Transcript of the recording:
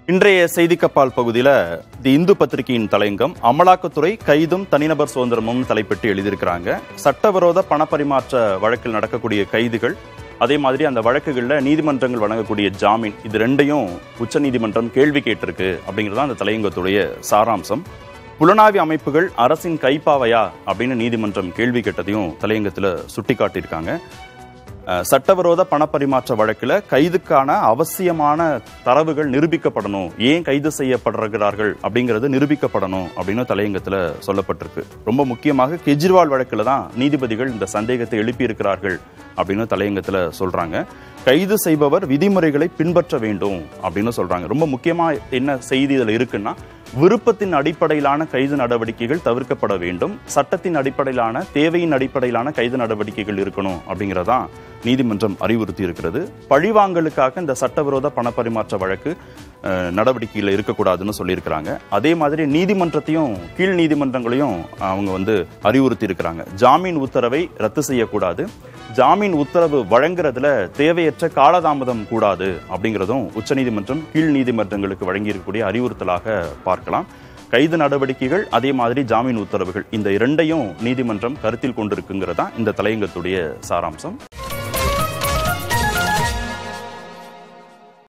இன்றைய செய்திக்கப்பால் பகுதியில் தி இந்து பத்திரிகையின் தலையங்கம் அமலாக்கத்துறை கைதும் தனிநபர் சுதந்திரமும் தலைப்பட்டு எழுதியிருக்கிறாங்க சட்டவிரோத பணப்பரிமாற்ற வழக்கில் நடக்கக்கூடிய கைதுகள் அதே மாதிரி அந்த வழக்குகளில் நீதிமன்றங்கள் வழங்கக்கூடிய ஜாமீன் இது ரெண்டையும் உச்சநீதிமன்றம் கேள்வி கேட்டிருக்கு அப்படிங்கிறது அந்த தலையங்கத்துடைய சாராம்சம் புலனாய்வு அமைப்புகள் அரசின் கைப்பாவையா அப்படின்னு நீதிமன்றம் கேள்வி கேட்டதையும் தலையங்கத்தில் சுட்டிக்காட்டியிருக்காங்க அஹ், சட்டவிரோத பணப்பரிமாற்ற வழக்கில் கைதுக்கான அவசியமான தரவுகள் நிரூபிக்கப்படணும் ஏன் கைது செய்யப்படுகிறார்கள் அப்படிங்கிறது நிரூபிக்கப்படணும் அப்படின்னு தலையங்கத்தில் சொல்லப்பட்டிருக்கு ரொம்ப முக்கியமாக கெஜ்ரிவால் வழக்கில் தான் நீதிபதிகள் இந்த சந்தேகத்தை எழுப்பியிருக்கிறார்கள் அப்படின்னு தலையங்கத்தில் சொல்றாங்க கைது செய்பவர் விதிமுறைகளை பின்பற்ற வேண்டும் அப்படின்னு சொல்றாங்க ரொம்ப முக்கியமா என்ன செய்தி இதில் இருக்குன்னா விருப்பத்தின் அடிப்படையிலான கைது நடவடிக்கைகள் தவிர்க்கப்பட வேண்டும் சட்டத்தின் அடிப்படையிலான தேவையின் அடிப்படையிலான கைது நடவடிக்கைகள் இருக்கணும் அப்படிங்கிறதான் நீதிமன்றம் அறிவுறுத்தி இருக்கிறது பழிவாங்கலுக்காக இந்த சட்டவிரோத பணப்பரிமாற்ற வழக்கு அஹ், நடவடிக்கையில் இருக்கக்கூடாதுன்னு சொல்லியிருக்கிறாங்க அதே மாதிரி நீதிமன்றத்தையும் கீழ் நீதிமன்றங்களையும் அவங்க வந்து அறிவுறுத்தி இருக்கிறாங்க ஜாமீன் உத்தரவை ரத்து செய்யக்கூடாது ஜாமீன் உத்தரவு வழங்குறதுல தேவையற்ற காலதாமதம் கூடாது அப்படிங்கிறதும் உச்சநீதிமன்றம் கீழ் நீதிமன்றங்களுக்கு வழங்கியிருக்கக்கூடிய அறிவுறுத்தலாக பார்க்கலாம் கைது நடவடிக்கைகள் அதே மாதிரி ஜாமீன் உத்தரவுகள் இந்த இரண்டையும் நீதிமன்றம் கருத்தில் கொண்டிருக்குங்கிறதா இந்த தலையங்கத்துடைய சாராம்சம்